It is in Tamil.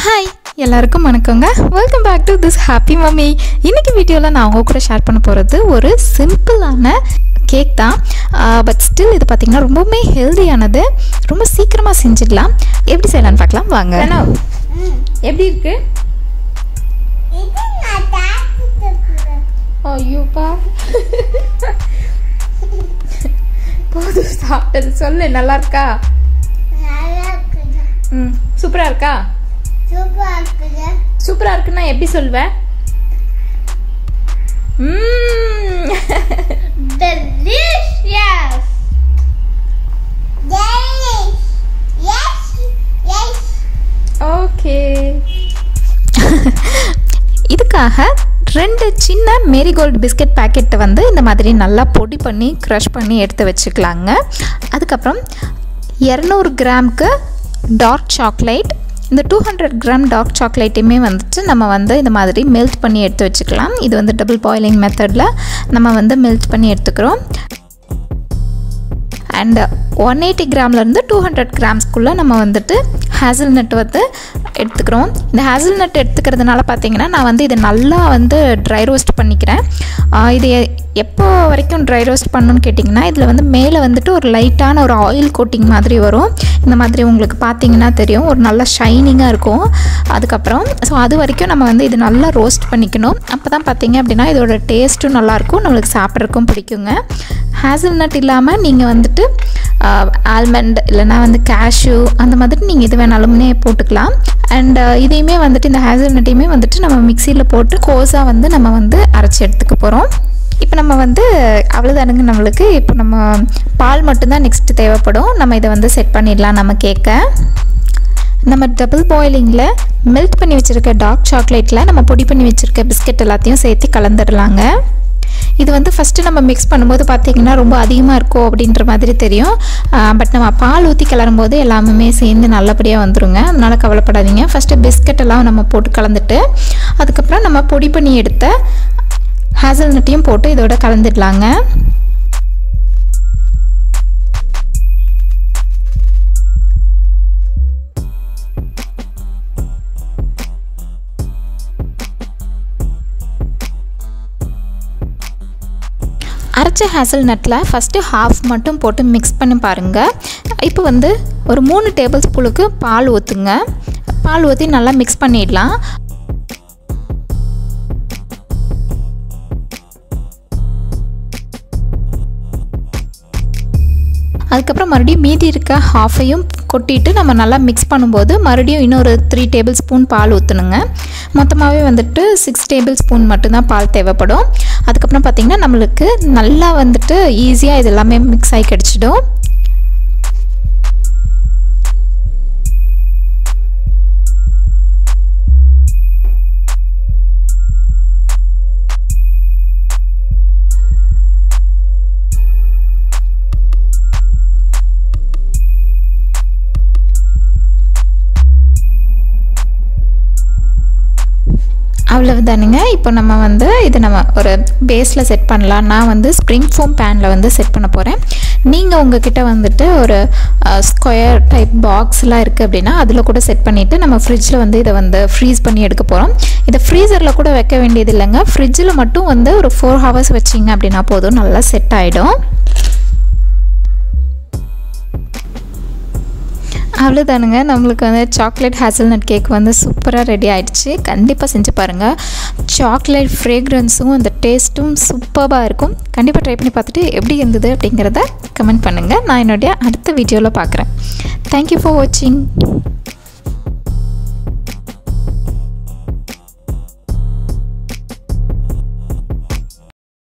ஹாய் எல்லாருக்கும் வணக்கங்க welcome back to this happy mummy இன்னைக்கு வீடியோவில் நான் உங்க கூட ஷேர் பண்ண போகிறது ஒரு சிம்பிளான கேக் தான் பட் ஸ்டில் இது பார்த்திங்கன்னா ரொம்பவுமே ஹெல்தியானது ரொம்ப சீக்கிரமாக செஞ்சிடலாம் எப்படி செய்யலாம்னு பார்க்கலாம் வாங்க எப்படி இருக்கு இது நான் தாக்கிட்டு ஐயோப்பா போதும் சாப்பிட்டது சொல்லு நல்லா இருக்கா நல்லா இருக்குது ம் சூப்பராக இருக்கா சூப்பரா இருக்குது சூப்பராக இருக்குன்னா எப்படி சொல்வேன் ம் delicious delish yes yes okay இதுக்காக ரெண்டு சின்ன மேரிகோல்டு பிஸ்கட் பேக்கெட்டை வந்து இந்த மாதிரி நல்லா பொடி பண்ணி க்ரஷ் பண்ணி எடுத்து வச்சுக்கலாங்க அதுக்கப்புறம் இரநூறு கிராமுக்கு டார்க் சாக்லேட் இந்த டூ ஹண்ட்ரட் கிராம் டார்க் சாக்லேட்டையுமே வந்துட்டு நம்ம வந்து இந்த மாதிரி மெல்ட் பண்ணி எடுத்து வச்சுக்கலாம் இது வந்து டபுள் பாயிலிங் மெத்தடில் நம்ம வந்து மெல்ட் பண்ணி எடுத்துக்கிறோம் அண்ட் ஒன் எயிட்டி கிராம்லேருந்து டூ ஹண்ட்ரட் கிராம்ஸ்க்குள்ளே நம்ம வந்துட்டு ஹேசல்நட் வந்து எடுத்துக்கிறோம் இந்த ஹேசல்நட் எடுத்துக்கிறதுனால பார்த்தீங்கன்னா நான் வந்து இதை நல்லா வந்து ட்ரை ரோஸ்ட் பண்ணிக்கிறேன் ஆஹ் இது எ- எப்போ வரைக்கும் ட்ரை ரோஸ்ட் பண்ணணும்னு கேட்டிங்கன்னா இதில் வந்து மேலே வந்துட்டு ஒரு லைட்டான ஒரு ஆயில் கோட்டிங் மாதிரி வரும் இந்த மாதிரி உங்களுக்கு பார்த்தீங்கன்னா தெரியும் ஒரு நல்ல ஷைனிங்காக இருக்கும் அதுக்கப்புறம் ஸோ அது வரைக்கும் நம்ம வந்து இது நல்லா ரோஸ்ட் பண்ணிக்கணும் அப்போ தான் பார்த்தீங்க அப்படின்னா இதோட டேஸ்ட்டும் நல்லாயிருக்கும் நம்மளுக்கு சாப்பிட்றதுக்கும் பிடிக்குங்க ஹேசல்நட் இல்லாமல் நீங்கள் வந்துட்டு ஆல்மண்ட் இல்லைன்னா வந்து கேஷ்யூ அந்த மாதிரி நீங்கள் இது வேணாலுமே போட்டுக்கலாம் அண்ட் இதையுமே வந்துட்டு இந்த ஹேசல்நட்டையுமே வந்துட்டு நம்ம மிக்சியில் போட்டு கோஸாக வந்து நம்ம வந்து அரைச்சி எடுத்துக்க போகிறோம் இப்போ நம்ம வந்து அவ்வளோதானுங்க நம்மளுக்கு இப்போ நம்ம பால் மட்டும்தான் நெக்ஸ்ட்டு தேவைப்படும் நம்ம இதை வந்து செட் பண்ணிடலாம் நம்ம கேட்க நம்ம டபுள் பாயிலிங்கில் மெல்ட் பண்ணி வச்சுருக்க டார்க் சாக்லேட்டில் நம்ம பொடி பண்ணி வச்சுருக்க பிஸ்கட் எல்லாத்தையும் சேர்த்து கலந்துடலாங்க இது வந்து ஃபஸ்ட்டு நம்ம மிக்ஸ் பண்ணும்போது பார்த்தீங்கன்னா ரொம்ப அதிகமாக இருக்கும் அப்படின்ற மாதிரி தெரியும் பட் நம்ம பால் ஊற்றி கிளறும் போது எல்லாமே சேர்ந்து நல்லபடியாக வந்துருங்க அதனால் கவலைப்படாதீங்க ஃபஸ்ட்டு பிஸ்கட் எல்லாம் நம்ம போட்டு கலந்துட்டு அதுக்கப்புறம் நம்ம பொடி பண்ணி எடுத்த ஹேசல்நட்டையும் போட்டு இதோட கலந்துடலாங்க அரைச்ச ஹேசல் நட்டில் ஃபஸ்ட்டு ஹாஃப் மட்டும் போட்டு மிக்ஸ் பண்ணி பாருங்கள் இப்போ வந்து ஒரு மூணு டேபிள் ஸ்பூனுக்கு பால் ஊற்றுங்க பால் ஊற்றி நல்லா மிக்ஸ் பண்ணிடலாம் அதுக்கப்புறம் மறுபடியும் மீதி இருக்க ஹாஃபையும் கொட்டிட்டு நம்ம நல்லா மிக்ஸ் பண்ணும்போது மறுபடியும் இன்னொரு த்ரீ டேபிள் ஸ்பூன் பால் ஊற்றணுங்க மொத்தமாகவே வந்துட்டு சிக்ஸ் டேபிள் ஸ்பூன் மட்டும்தான் பால் தேவைப்படும் அதுக்கப்புறம் பார்த்திங்கன்னா நம்மளுக்கு நல்லா வந்துட்டு ஈஸியாக இது எல்லாமே மிக்ஸ் ஆகி கிடச்சிடும் அவ்வளவுதானுங்க இப்போ நம்ம வந்து இது நம்ம ஒரு பேஸில் செட் பண்ணலாம் நான் வந்து ஸ்ப்ரிங் ஃபோம் பேனில் வந்து செட் பண்ண போகிறேன் நீங்கள் உங்ககிட்ட வந்துட்டு ஒரு ஸ்கொயர் டைப் பாக்ஸ்லாம் இருக்குது அப்படின்னா அதில் கூட செட் பண்ணிவிட்டு நம்ம ஃப்ரிட்ஜில் வந்து இதை வந்து ஃப்ரீஸ் பண்ணி எடுக்க போகிறோம் இதை ஃப்ரீசரில் கூட வைக்க வேண்டியது இல்லைங்க ஃப்ரிட்ஜில் மட்டும் வந்து ஒரு ஃபோர் ஹவர்ஸ் வச்சிங்க அப்படின்னா போதும் நல்லா செட் ஆகிடும் அவ்வளோதானுங்க நம்மளுக்கு வந்து சாக்லேட் ஹேசல்நட் கேக் வந்து சூப்பராக ரெடி ஆயிடுச்சு கண்டிப்பாக செஞ்சு பாருங்கள் சாக்லேட் ஃப்ரேக்ரன்ஸும் அந்த டேஸ்ட்டும் சூப்பராக இருக்கும் கண்டிப்பாக ட்ரை பண்ணி பார்த்துட்டு எப்படி இருந்தது அப்படிங்கிறத கமெண்ட் பண்ணுங்கள் நான் என்னுடைய அடுத்த வீடியோவில் பார்க்குறேன் தேங்க்யூ ஃபார் வாட்சிங்